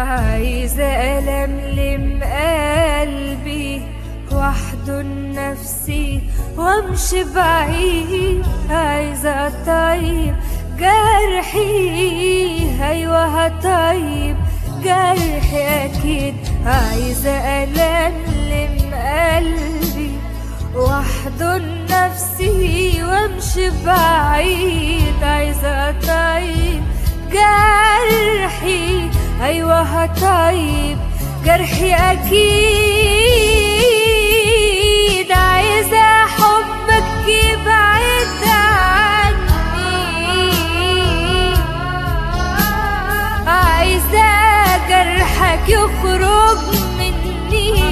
عايزة ألملم قلبي واحضن نفسي وامشي بعيد عايزة أطيب جرحي أيوة هطيب جرحي أكيد عايزة ألملم قلبي واحضن نفسي وامشي بعيد عايزة أطيب جرحي أيوة هطيب جرحي أكيد عايزة حبك يبعد عني عايزة جرحك يخرج مني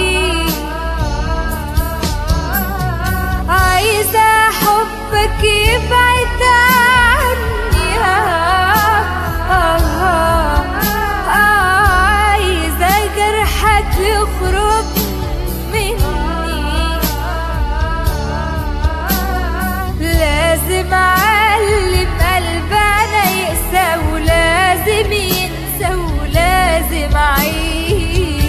عايزة حبك يبعد عني آه، آه، آه، عايزة جرحك يخرج مني لازم أعلم قلبنا يقسى ولازم ينسى ولازم أعيش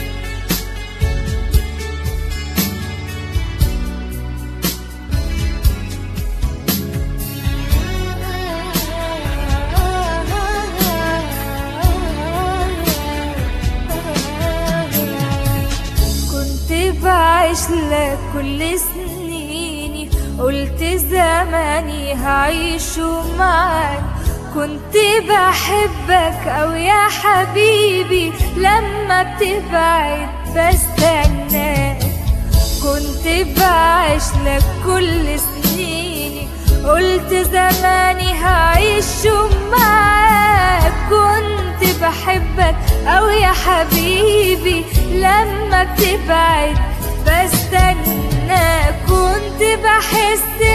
كنت بعيش لك كل سنيني قلت زماني هعيشه معاك كنت بحبك أو يا حبيبي لما بتبعد بستناك كنت بعيش لك كل سنيني قلت زماني هعيشه معاك كنت بحبك أو يا حبيبي لما بتبعد بستنى كنت بحس